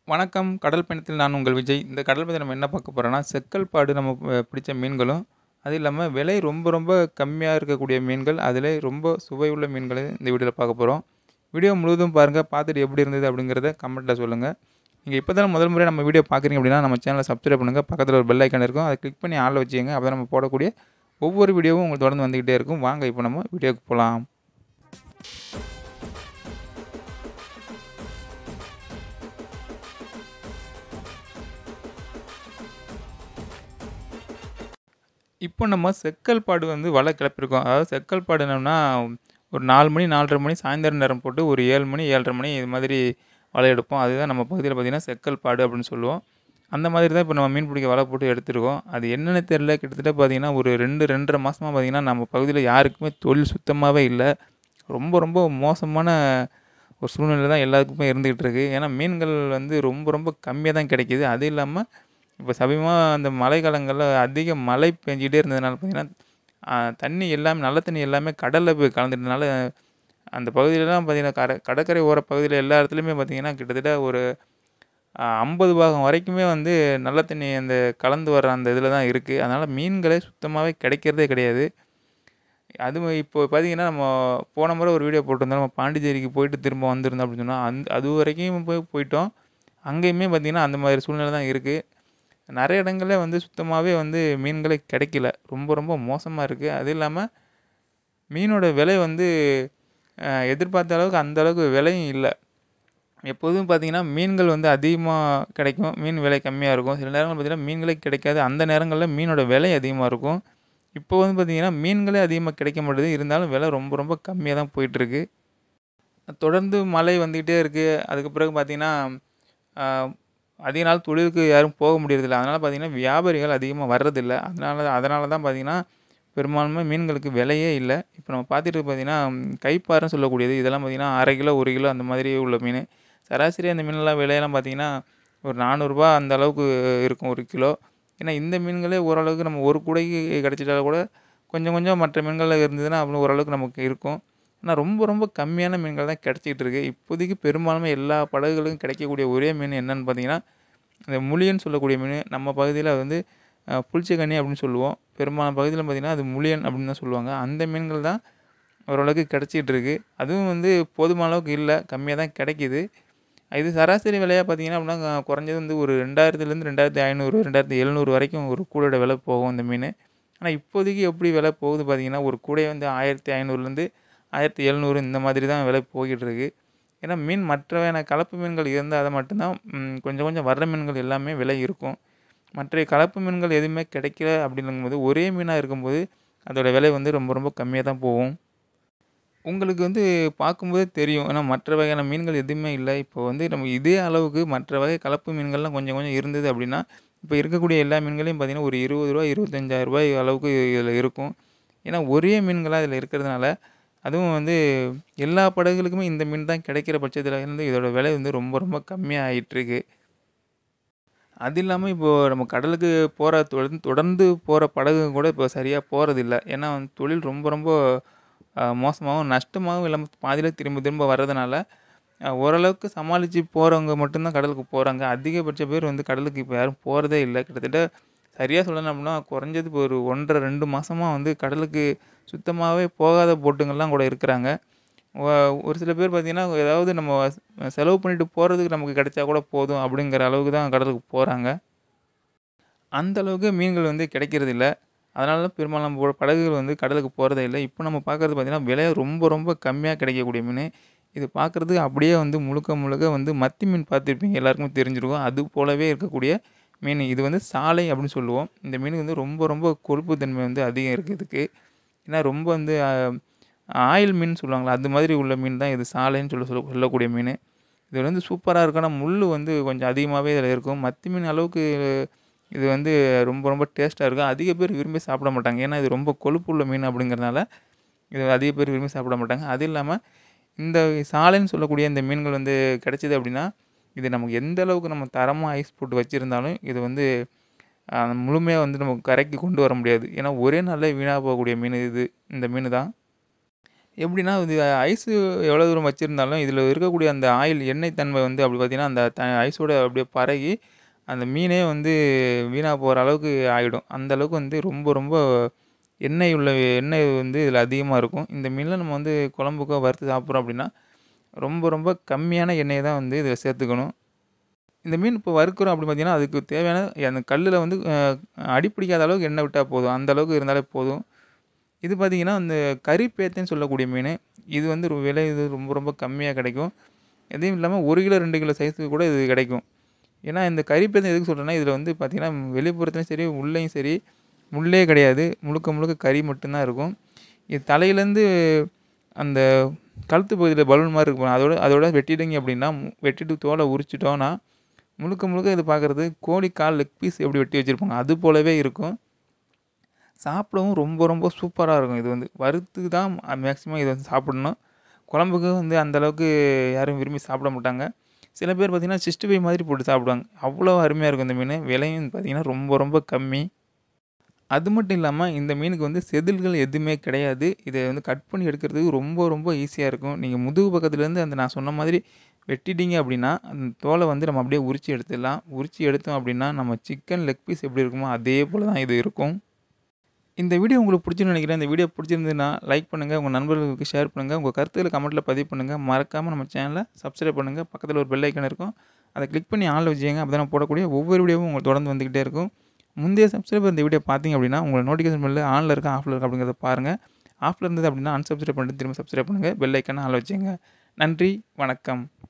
வணக்கம் கடல் பயணத்தில் நான் உங்கள் விஜய் இந்த கடல் பயணத்தில் நம்ம என்ன பார்க்க போகிறோன்னா செக்கல்பாடு நம்ம ப- பிடிச்ச மீன்களும் அது இல்லாமல் விலை ரொம்ப ரொம்ப கம்மியாக இருக்கக்கூடிய மீன்கள் அதில் ரொம்ப சுவை உள்ள மீன்களை இந்த வீடியோவில் பார்க்க போகிறோம் வீடியோ முழுவதும் பாருங்கள் பார்த்துட்டு எப்படி இருந்தது அப்படிங்கிறத கமெண்ட்டில் சொல்லுங்கள் நீங்கள் இப்போ தான் முதல் முறை நம்ம வீடியோ பார்க்குறீங்க அப்படின்னா நம்ம சேனலை சப்ஸ்கிரைப் பண்ணுங்கள் பக்கத்தில் ஒரு பெல் ஐக்கான் இருக்கும் அதை கிளிக் பண்ணி ஆளில் வச்சுக்கோங்க அப்போ நம்ம போடக்கூடிய ஒவ்வொரு வீடியோவும் உங்களுக்கு தொடர்ந்து வந்துக்கிட்டே இருக்கும் வாங்க இப்போ நம்ம வீடியோக்கு போகலாம் இப்போ நம்ம செக்கல்பாடு வந்து வலை கிளப்பிருக்கோம் அதாவது செக்கல்பாடு என்னன்னா ஒரு நாலு மணி நாலரை மணி சாயந்தரம் நேரம் போட்டு ஒரு ஏழு மணி ஏழரை மணி இது மாதிரி வலை எடுப்போம் அதுதான் நம்ம பகுதியில் பார்த்திங்கன்னா செக்கல்பாடு அப்படின்னு சொல்லுவோம் அந்த மாதிரி தான் இப்போ நம்ம மீன் பிடிக்க வலை போட்டு எடுத்துருக்கோம் அது என்னென்னு தெரில கிட்டத்தட்ட பார்த்திங்கன்னா ஒரு ரெண்டு ரெண்டரை மாதமாக பார்த்திங்கன்னா நம்ம பகுதியில் யாருக்குமே தொழில் சுத்தமாகவே இல்லை ரொம்ப ரொம்ப மோசமான ஒரு சூழ்நிலை தான் எல்லாத்துக்குமே இருந்துகிட்டு இருக்கு ஏன்னா மீன்கள் வந்து ரொம்ப ரொம்ப கம்மியாக தான் கிடைக்கிது அது இல்லாமல் இப்போ சமீபமாக அந்த மழைக்காலங்களில் அதிக மழை பெஞ்சிட்டே இருந்ததுனால பார்த்திங்கன்னா ஆ, தண்ணி எல்லாமே நல்ல தண்ணி எல்லாமே கடலில் போய் கலந்துட்டனால அந்த பகுதியிலலாம் பார்த்திங்கன்னா கரை கடற்கரை ஓர பகுதியில் எல்லா இடத்துலையுமே பார்த்திங்கன்னா கிட்டத்தட்ட ஒரு ஐம்பது பாகம் வரைக்குமே வந்து நல்ல தண்ணி அந்த கலந்து வர அந்த இதில் தான் இருக்குது அதனால் மீன்களே சுத்தமாகவே கிடைக்கிறதே கிடையாது அதுவும் இப்போ பார்த்தீங்கன்னா நம்ம போன முறை ஒரு வீடியோ போட்டிருந்தோம் நம்ம பாண்டிச்சேரிக்கு போயிட்டு திரும்ப வந்திருந்தோம் அப்படின்னு சொன்னால் அந்த அது வரைக்கும் போய் போயிட்டோம் அங்கேயுமே பார்த்திங்கன்னா அந்த மாதிரி சூழ்நிலை தான் இருக்குது நிறைய இடங்கள்ல வந்து சுத்தமாகவே வந்து மீன்களே கிடைக்கல ரொம்ப ரொம்ப மோசமாக இருக்குது அது இல்லாமல் மீனோட விலை வந்து அஹ், எதிர்பார்த்த அளவுக்கு அந்த அளவுக்கு விலையும் இல்லை எப்போதும் பார்த்தீங்கன்னா மீன்கள் வந்து அதிகமாக கிடைக்கும் மீன் விலை கம்மியாக இருக்கும் சில நேரங்கள் பார்த்தீங்கன்னா மீன்களே கிடைக்காது அந்த நேரங்களில் மீனோட விலை அதிகமாக இருக்கும் இப்போ வந்து பார்த்தீங்கன்னா மீன்களே அதிகமாக கிடைக்க மாட்டேது இருந்தாலும் விலை ரொம்ப ரொம்ப கம்மியாக தான் போயிட்டுருக்கு தொடர்ந்து மழை வந்துக்கிட்டே இருக்குது அதுக்கு பிறகு பார்த்தீங்கன்னா ஆஹ், அதிக நாள் தொழிலுக்கு யாரும் போக முடியறதில்ல அதனால் பார்த்தீங்கன்னா வியாபாரிகள் அதிகமாக வர்றதில்ல அதனால அதனால தான் பார்த்தீங்கன்னா பெரும்பான்மை மீன்களுக்கு விலையே இல்லை இப்போ நம்ம பார்த்துட்டு பார்த்தீங்கன்னா ம், கைப்பாறைன்னு சொல்லக்கூடியது இதெல்லாம் பார்த்தீங்கன்னா அரை கிலோ ஒரு கிலோ அந்த மாதிரி உள்ள மீன் சராசரி அந்த மீனெல்லாம் விலையெல்லாம் பார்த்தீங்கன்னா ஒரு நானூறுரூபா அந்த அளவுக்கு இருக்கும் ஒரு கிலோ ஏன்னா இந்த மீன்களே ஓரளவுக்கு நம்ம ஒரு கூடைக்கு கிடச்சிட்டாலும் கூட கொஞ்சம் கொஞ்சம் மற்ற மீன்கள் இருந்ததுன்னா அவ்வளோ ஓரளவுக்கு நமக்கு இருக்கும் ஆனால் ரொம்ப ரொம்ப கம்மியான மீன்கள் தான் கிடச்சிக்கிட்டு இருக்குது இப்போதைக்கு பெரும்பாலுமே எல்லா படகுகளுக்கும் கிடைக்கக்கூடிய ஒரே மீன் என்னன்னு பார்த்தீங்கன்னா இந்த முளியன் சொல்லக்கூடிய மீன் நம்ம பகுதியில் அது வந்து அஹ், புளிச்சக்கண்ணி அப்படின்னு சொல்லுவோம் பெரும்பாலான பகுதியில் பார்த்திங்கன்னா அது முளியன் அப்படின்னு தான் சொல்லுவாங்க அந்த மீன்கள் தான் ஓரளவுக்கு கிடச்சிட்டு இருக்கு அதுவும் வந்து போதுமான அளவுக்கு இல்லை கம்மியாக தான் கிடைக்கிது இது சராசரி விலையாக பார்த்தீங்கன்னா அப்படின்னா அஹ், குறைஞ்சது வந்து ஒரு ரெண்டாயிரத்துலேருந்து ரெண்டாயிரத்தி ஐநூறு ரெண்டாயிரத்தி எழுநூறு வரைக்கும் ஒரு கூடையோட விலை போகும் இந்த மீன் ஆனால் இப்போதைக்கு எப்படி விலை போகுது பார்த்தீங்கன்னா ஒரு கூடை வந்து ஆயிரத்தி ஐநூறுலேருந்து ஆயிரத்தி எழுநூறு இந்த மாதிரி தான் விலை போய்கிட்டு இருக்கு ஏன்னா மீன் மற்ற வகையான கலப்பு மீன்கள் இருந்தால் அதை மட்டும்தான் ம், கொஞ்சம் கொஞ்சம் வர்ற மீன்கள் எல்லாமே விலை இருக்கும் மற்ற கலப்பு மீன்கள் எதுவுமே கிடைக்கல அப்படிங்கும்போது ஒரே மீனாக இருக்கும்போது அதோட விலை வந்து ரொம்ப ரொம்ப கம்மியாக தான் போகும் உங்களுக்கு வந்து பார்க்கும்போதே தெரியும் ஏன்னா மற்ற வகையான மீன்கள் எதுவுமே இல்லை இப்போ வந்து நம்ம இதே அளவுக்கு மற்ற வகை கலப்பு மீன்கள்லாம் கொஞ்சம் கொஞ்சம் இருந்தது அப்படின்னா இப்போ இருக்கக்கூடிய எல்லா மீன்களையும் பார்த்திங்கன்னா ஒரு இருபது ரூபா இருபத்தஞ்சாயிரம் ரூபாய் அளவுக்கு இதில் இருக்கும் ஏன்னா ஒரே மீன்களாக இதில் இருக்கிறதுனால அதுவும் வந்து எல்லா படகுகளுக்குமே இந்த மீன் தான் கிடைக்கிற பட்சத்தில் வந்து இதோட விலை வந்து ரொம்ப ரொம்ப கம்மியாக ஆயிட்டிருக்கு அது இல்லாமல் இப்போது நம்ம கடலுக்கு போகிற தொடர்ந்து தொடர்ந்து போகிற படகு கூட இப்போ சரியாக போகிறதில்ல ஏன்னா வந்து தொழில் ரொம்ப ரொம்ப அஹ், மோசமாகவும் நஷ்டமாகவும் இல்லாமல் பாதியில் திரும்ப திரும்ப வர்றதுனால அஹ், ஓரளவுக்கு சமாளித்து போகிறவங்க மட்டும்தான் கடலுக்கு போகிறாங்க அதிகபட்ச பேர் வந்து கடலுக்கு இப்போ யாரும் போகிறதே இல்லை கிட்டத்தட்ட சரியாக சொல்லணும் அப்படின்னா குறைஞ்சது இப்போ ஒரு ஒன்றரை ரெண்டு மாதமாக வந்து கடலுக்கு சுத்தமாகவே போகாத போட்டுங்கள்லாம் கூட இருக்கிறாங்க ஒ- ஒரு சில பேர் பார்த்திங்கன்னா ஏதாவது நம்ம வ- செலவு பண்ணிட்டு போகிறதுக்கு நமக்கு கிடைச்சா கூட போதும் அப்படிங்கிற அளவுக்கு தான் கடலுக்கு போகிறாங்க அந்த அளவுக்கு மீன்கள் வந்து கிடைக்கிறது இல்லை அதனால தான் பெரும்பாலும் நம்ம போ- படகுகள் வந்து கடலுக்கு போகிறதே இல்லை இப்போ நம்ம பார்க்குறது பார்த்திங்கன்னா விலை ரொம்ப ரொம்ப கம்மியாக கிடைக்கக்கூடிய மீன் இது பார்க்குறதுக்கு அப்படியே வந்து முழுக்க முழுக்க வந்து மத்தி மீன் பார்த்துருப்பீங்க எல்லாருக்குமே தெரிஞ்சிருக்கும் அது போலவே இருக்கக்கூடிய மீன் இது வந்து சாலை அப்படின்னு சொல்லுவோம் இந்த மீனுக்கு வந்து ரொம்ப ரொம்ப கொழுப்பு தன்மை வந்து அதிகம் இருக்குது இதுக்கு ஏன்னா ரொம்ப வந்து ஆஹ், ஆயில் மீன் சொல்லுவாங்களா அது மாதிரி உள்ள மீன் தான் இது சாலைன்னு சொல்ல சொல்ல சொல்லக்கூடிய மீன் இது வந்து சூப்பராக இருக்கும் ஆனால் முள் வந்து கொஞ்சம் அதிகமாகவே இதில் இருக்கும் மத்தி மீன் அளவுக்கு இது வந்து ரொம்ப ரொம்ப டேஸ்ட்டாக இருக்கும் அதிக பேர் விரும்பி சாப்பிட மாட்டாங்க ஏன்னா இது ரொம்ப கொழுப்பு உள்ள மீன் அப்படிங்கிறதுனால இது அதிக பேர் விரும்பி சாப்பிட மாட்டாங்க அது இல்லாமல் இந்த சாலைன்னு சொல்லக்கூடிய இந்த மீன்கள் வந்து கிடைச்சிது அப்படின்னா இது நமக்கு எந்த அளவுக்கு நம்ம தரமாக ஐஸ் போட்டு வச்சுருந்தாலும் இது வந்து முழுமையாக வந்து நமக்கு கரைக்கு கொண்டு வர முடியாது ஏன்னா ஒரே நாளில் வீணாக போகக்கூடிய மீன் இது இந்த மீன் தான் எப்படின்னா இது ஐஸு எவ்வளோ தூரம் வச்சுருந்தாலும் இதில் இருக்கக்கூடிய அந்த ஆயில் எண்ணெய் தன்மை வந்து அப்படி பார்த்திங்கன்னா அந்த த ஐஸோட அப்படியே பரகி அந்த மீனே வந்து வீணாக போகிற அளவுக்கு ஆகிடும் அந்த அளவுக்கு வந்து ரொம்ப ரொம்ப எண்ணெய் உள்ள எண்ணெய் வந்து இதில் அதிகமாக இருக்கும் இந்த மீனில் நம்ம வந்து குழம்புக்கோ வறுத்து சாப்பிட்றோம் அப்படின்னா ரொம்ப ரொம்ப கம்மியான எண்ணெயை தான் வந்து இதில் சேர்த்துக்கணும் இந்த மீன் இப்போ வறுக்கிறோம் அப்படி பார்த்தீங்கன்னா அதுக்கு தேவையான அந்த கல்லில் வந்து அஹ், அடிப்பிடிக்காத அளவுக்கு எண்ணெய் விட்டால் போதும் அந்த அளவுக்கு இருந்தாலே போதும் இது பார்த்திங்கன்னா அந்த கறி பேத்தைன்னு சொல்லக்கூடிய மீன் இது வந்து ரொ- விலை இது ரொம்ப ரொம்ப கம்மியாக கிடைக்கும் எதையும் இல்லாமல் ஒரு கிலோ ரெண்டு கிலோ சைஸுக்கு கூட இது கிடைக்கும் ஏன்னா இந்த கறி பேத்தை எதுக்கு சொல்கிறேன்னா இதில் வந்து பார்த்திங்கன்னா வெளிப்புறத்துலையும் சரி உள்ளேயும் சரி முள்ளே கிடையாது முழுக்க முழுக்க கறி மட்டும்தான் இருக்கும் இது தலையிலேருந்து அந்த கழுத்து பகுதியில் பலூன் மாதிரி இருக்கும் அதோட அதோட வெட்டிடுங்க அப்படின்னா மு- வெட்டிட்டு தோலை உரிச்சிட்டோன்னா முழுக்க முழுக்க இது பார்க்குறது கோழி கால் லெக் பீஸ் எப்படி வெட்டி வச்சுருப்பாங்க அது போலவே இருக்கும் சாப்பிடவும் ரொம்ப ரொம்ப சூப்பராக இருக்கும் இது வந்து வறுத்து தான் மேக்ஸிமம் இதை வந்து சாப்பிடணும் குழம்புக்கு வந்து அந்த அளவுக்கு யாரும் விரும்பி சாப்பிட மாட்டாங்க சில பேர் பார்த்திங்கன்னா சிக்ஸ்டி ஃபைவ் மாதிரி போட்டு சாப்பிடுவாங்க அவ்வளோ அருமையாக இருக்கும் இந்த மீன் விலையும் பார்த்திங்கன்னா ரொம்ப ரொம்ப கம்மி அது மட்டும் இல்லாமல் இந்த மீனுக்கு வந்து செதில்கள் எதுவுமே கிடையாது இதை வந்து கட் பண்ணி எடுக்கிறதுக்கு ரொம்ப ரொம்ப ஈஸியாக இருக்கும் நீங்கள் முதுகு பக்கத்துலேருந்து அந்த நான் சொன்ன மாதிரி வெட்டிட்டீங்க அப்படின்னா அந்த தோலை வந்து நம்ம அப்படியே உரிச்சு எடுத்துடலாம் உரிச்சு எடுத்தோம் அப்படின்னா நம்ம சிக்கன் லெக் பீஸ் எப்படி இருக்குமோ அதே போல் தான் இது இருக்கும் இந்த வீடியோ உங்களுக்கு பிடிச்சுன்னு நினைக்கிறேன் இந்த வீடியோ பிடிச்சிருந்ததுன்னா லைக் பண்ணுங்கள் உங்கள் நண்பர்களுக்கு ஷேர் பண்ணுங்கள் உங்கள் கருத்துக்களை கமெண்ட்டில் பதிவு பண்ணுங்கள் மறக்காமல் நம்ம சேனலை சப்ஸ்கிரைப் பண்ணுங்கள் பக்கத்தில் ஒரு பெல் ஐக்கன் இருக்கும் அதை கிளிக் பண்ணி ஆள் வச்சுக்கோங்க அப்போ நான் போடக்கூடிய ஒவ்வொரு வீடியோவும் உங்களுக்கு தொடர்ந்து வந்துக்கிட்டே இருக்கும் முந்தைய சப்ஸ்கிரைபர் இந்த வீடியோ பார்த்தீங்க அப்படின்னா உங்களை நோட்டிஃபிகேஷன் பண்ணல ஆனில் இருக்கா ஆஃபில் இருக்கா அப்படிங்கிறத பாருங்கள் ஆஃபில் இருந்தது அப்படின்னா அன்சப்ஸ்கிரைப் பண்ணிட்டு திரும்ப சப்ஸ்கிரைப் பண்ணுங்கள் பெல் ஐக்கனை ஆள் வச்சுங்க நன்றி வணக்கம்